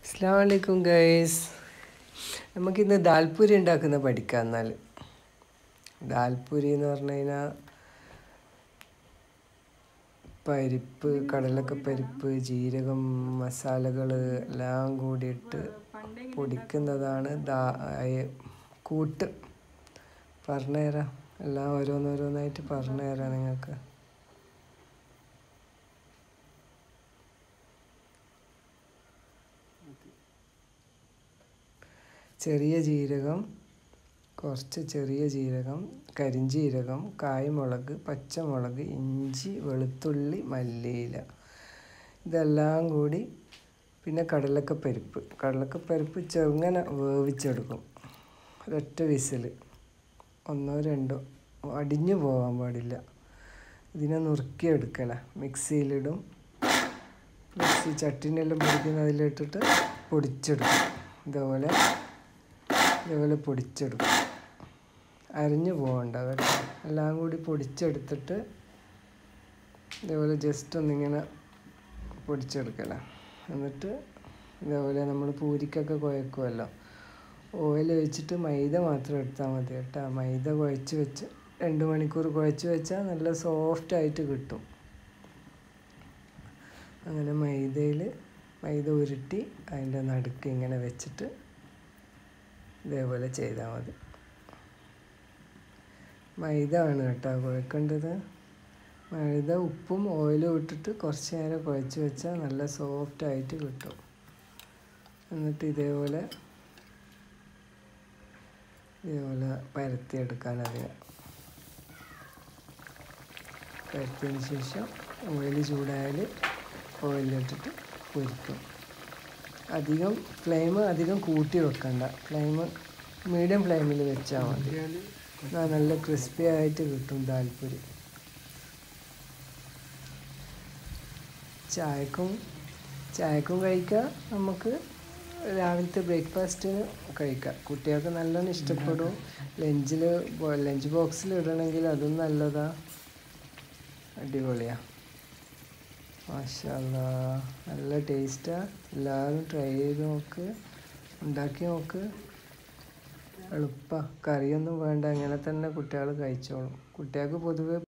അസ്സാം വലൈക്കും ഗൈസ് നമുക്കിന്ന് ദാൽപൂരി ഉണ്ടാക്കുന്ന പഠിക്കാം എന്നാൽ ദാൽപൂരി എന്ന് പറഞ്ഞു കഴിഞ്ഞാൽ പരിപ്പ് കടലക്ക പരിപ്പ് ജീരകം മസാലകൾ എല്ലാം കൂടിയിട്ട് പൊടിക്കുന്നതാണ് ദാ അയ- കൂട്ട് പറഞ്ഞുതരാം എല്ലാം ഓരോന്നോരോന്നായിട്ട് പറഞ്ഞുതരാം നിങ്ങൾക്ക് ചെറിയ ജീരകം കുറച്ച് ചെറിയ ജീരകം കരിഞ്ജീരകം കായ്മുളക് പച്ചമുളക് ഇഞ്ചി വെളുത്തുള്ളി മല്ലിയില ഇതെല്ലാം കൂടി പിന്നെ കടലക്കപ്പരിപ്പ് കടലക്കപ്പരിപ്പ് ചെറുങ്ങനെ വേവിച്ചെടുക്കും ഒരൊറ്റ വിസിൽ ഒന്നോ രണ്ടോ അടിഞ്ഞു പോകാൻ പാടില്ല ഇതിനെ നുറുക്കിയെടുക്കല മിക്സിയിലിടും മിക്സി ചട്ടിനെല്ലാം പൊടിക്കുന്ന അതിലിട്ടിട്ട് പൊടിച്ചെടുക്കും ഇതേപോലെ ഇതേപോലെ പൊടിച്ചെടുക്കും അരിഞ്ഞു പോകണ്ട കേട്ടോ എല്ലാം കൂടി പൊടിച്ചെടുത്തിട്ട് ഇതേപോലെ ജസ്റ്റ് ഒന്നിങ്ങനെ പൊടിച്ചെടുക്കല എന്നിട്ട് ഇതേപോലെ നമ്മൾ പൂരിക്കൊക്കെ കുഴക്കുമല്ലോ ഓയിൽ ഒഴിച്ചിട്ട് മൈദ മാത്രം എടുത്താൽ മതി കേട്ടോ മൈദ കുഴച്ച് വെച്ച് രണ്ട് മണിക്കൂർ കുഴച്ച് വെച്ചാൽ നല്ല സോഫ്റ്റ് ആയിട്ട് കിട്ടും അങ്ങനെ മൈദയിൽ മൈദ ഉരുട്ടി അതിൻ്റെ നടുക്ക് ഇങ്ങനെ വെച്ചിട്ട് ഇതേപോലെ ചെയ്താൽ മതി മൈദ ആണ് കേട്ടോ കുഴക്കേണ്ടത് മൈദ ഉപ്പും ഓയിലും ഇട്ടിട്ട് കുറച്ച് നേരം കുഴച്ച് വെച്ചാൽ നല്ല സോഫ്റ്റ് ആയിട്ട് കിട്ടും എന്നിട്ട് ഇതേപോലെ ഇതേപോലെ പരത്തിയെടുക്കാൻ അറിയാം പരത്തിയതിന് ശേഷം ഓയിൽ ചൂടായാൽ ഓയിലിട്ടിട്ട് പൊരിക്കും അധികം ഫ്ലെയിം അധികം കൂട്ടി വെക്കണ്ട ഫ്ലെയിം മീഡിയം ഫ്ലെയിമിൽ വെച്ചാൽ മതി എന്നാൽ നല്ല ക്രിസ്പി ആയിട്ട് കിട്ടും ദാൽപൂരി ചായക്കും ചായക്കും കഴിക്കാം നമുക്ക് രാവിലത്തെ ബ്രേക്ക്ഫാസ്റ്റിന് കഴിക്കാം കുട്ടികൾക്ക് നല്ലോണം ഇഷ്ടപ്പെടും ലഞ്ചിൽ ലഞ്ച് ബോക്സിൽ ഇടണമെങ്കിൽ അതും നല്ലതാ അടിപൊളിയാണ് മാഷല്ല നല്ല ടേസ്റ്റാ എല്ലാവരും ട്രൈ ചെയ്ത് നോക്ക് ഉണ്ടാക്കി നോക്ക് എളുപ്പ കറിയൊന്നും വേണ്ട ഇങ്ങനെ തന്നെ കുട്ടികൾ കഴിച്ചോളും കുട്ടികൾക്ക് പൊതുവെ